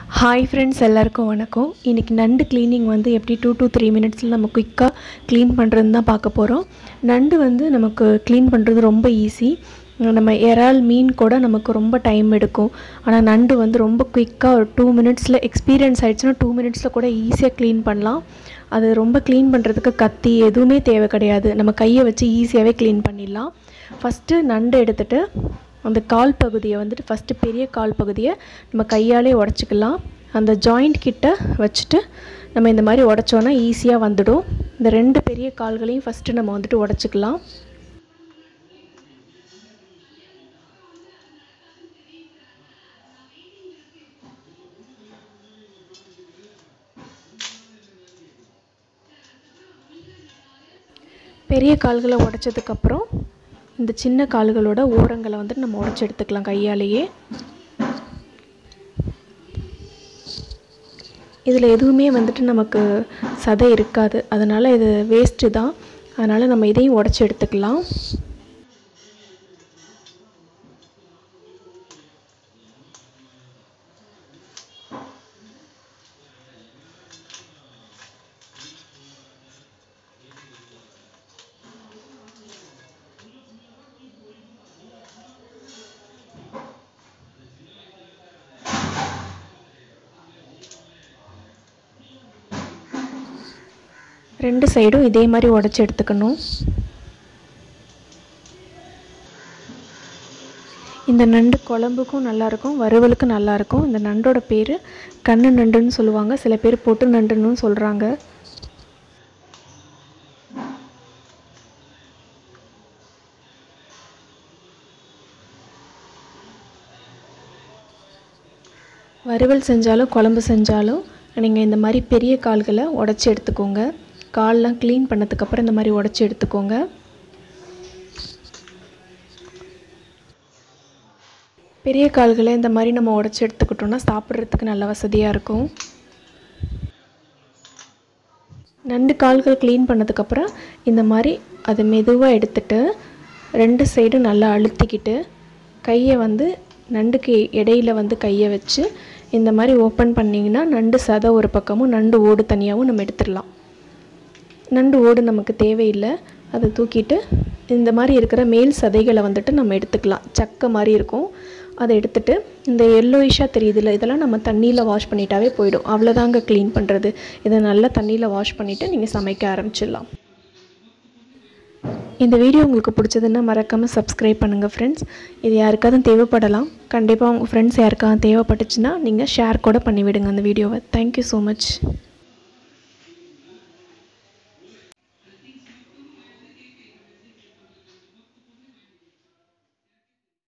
hi friends எல்லாருக்கும் வணக்கம் இன்றைக்கி நண்டு க்ளீனிங் வந்து எப்படி டூ to த்ரீ மினிட்ஸில் நம்ம குயிக்காக க்ளீன் பண்ணுறதுன்னு தான் பார்க்க போகிறோம் நண்டு வந்து நமக்கு க்ளீன் பண்ணுறது ரொம்ப ஈஸி நம்ம இறால் மீன் கூட நமக்கு ரொம்ப டைம் எடுக்கும் ஆனால் நண்டு வந்து ரொம்ப குயிக்காக ஒரு டூ மினிட்ஸில் எக்ஸ்பீரியன்ஸ் ஆயிடுச்சுன்னா டூ மினிட்ஸில் கூட ஈஸியாக க்ளீன் பண்ணலாம் அது ரொம்ப க்ளீன் பண்ணுறதுக்கு கத்தி எதுவுமே தேவை கிடையாது நம்ம கையை வச்சு ஈஸியாகவே க்ளீன் பண்ணிடலாம் ஃபஸ்ட்டு நண்டு எடுத்துகிட்டு அந்த கால் பகுதியை வந்துட்டு ஃபஸ்ட்டு பெரிய கால் பகுதியை நம்ம கையாலே உடச்சிக்கலாம் அந்த ஜாயிண்ட் கிட்ட வச்சுட்டு நம்ம இந்த மாதிரி உடச்சோன்னா ஈஸியாக வந்துடும் இந்த ரெண்டு பெரிய கால்களையும் ஃபஸ்ட்டு நம்ம வந்துட்டு உடச்சிக்கலாம் பெரிய கால்களை உடச்சதுக்கப்புறம் இந்த சின்ன கால்களோட ஓரங்களை வந்துட்டு நம்ம உடச்சி எடுத்துக்கலாம் கையாலேயே இதில் எதுவுமே வந்துட்டு நமக்கு சதை இருக்காது அதனால் இது வேஸ்ட்டு தான் அதனால் நம்ம இதையும் உடச்சி எடுத்துக்கலாம் ரெண்டு சைடும் இதே மாதிரி உடச்சி எடுத்துக்கணும் இந்த நண்டு குழம்புக்கும் நல்லாயிருக்கும் வறுவலுக்கும் நல்லாயிருக்கும் இந்த நண்டோட பேர் கண்ணு நண்டுன்னு சொல்லுவாங்க சில பேர் பொட்டு நண்டுன்னு சொல்கிறாங்க வறுவல் செஞ்சாலும் குழம்பு செஞ்சாலும் நீங்கள் இந்த மாதிரி பெரிய கால்களை உடச்சி எடுத்துக்கோங்க கால்லாம் க்ளீன் பண்ணதுக்கப்புறம் இந்த மாதிரி உடச்சி எடுத்துக்கோங்க பெரிய கால்களை இந்த மாதிரி நம்ம உடச்சி எடுத்துக்கிட்டோம்னா சாப்பிட்றதுக்கு நல்ல வசதியாக இருக்கும் நண்டு கால்கள் க்ளீன் பண்ணதுக்கப்புறம் இந்த மாதிரி அதை மெதுவாக எடுத்துட்டு ரெண்டு சைடும் நல்லா அழுத்திக்கிட்டு கையை வந்து நண்டுக்கு இடையில வந்து கையை வச்சு இந்த மாதிரி ஓப்பன் பண்ணிங்கன்னா நண்டு சதை ஒரு பக்கமும் நண்டு ஓடு தனியாகவும் நம்ம எடுத்துடலாம் நண்டு ஓடு நமக்கு தேவையில்லை அதை தூக்கிட்டு இந்த மாதிரி இருக்கிற மேல் சதைகளை வந்துட்டு நம்ம எடுத்துக்கலாம் சக்கை மாதிரி இருக்கும் அதை எடுத்துட்டு இந்த எல்லோயிஷாக தெரியுதுல்ல இதெல்லாம் நம்ம தண்ணியில் வாஷ் பண்ணிட்டாவே போயிடும் அவ்வளோதாங்க க்ளீன் பண்ணுறது இதை நல்லா தண்ணியில் வாஷ் பண்ணிவிட்டு நீங்கள் சமைக்க ஆரம்பிச்சிடலாம் இந்த வீடியோ உங்களுக்கு பிடிச்சதுன்னா மறக்காமல் சப்ஸ்கிரைப் பண்ணுங்கள் ஃப்ரெண்ட்ஸ் இது யாருக்காவது தேவைப்படலாம் கண்டிப்பாக உங்கள் ஃப்ரெண்ட்ஸ் யாருக்காவது தேவைப்பட்டுச்சுன்னா நீங்கள் ஷேர் கூட பண்ணிவிடுங்க அந்த வீடியோவை தேங்க்யூ ஸோ மச்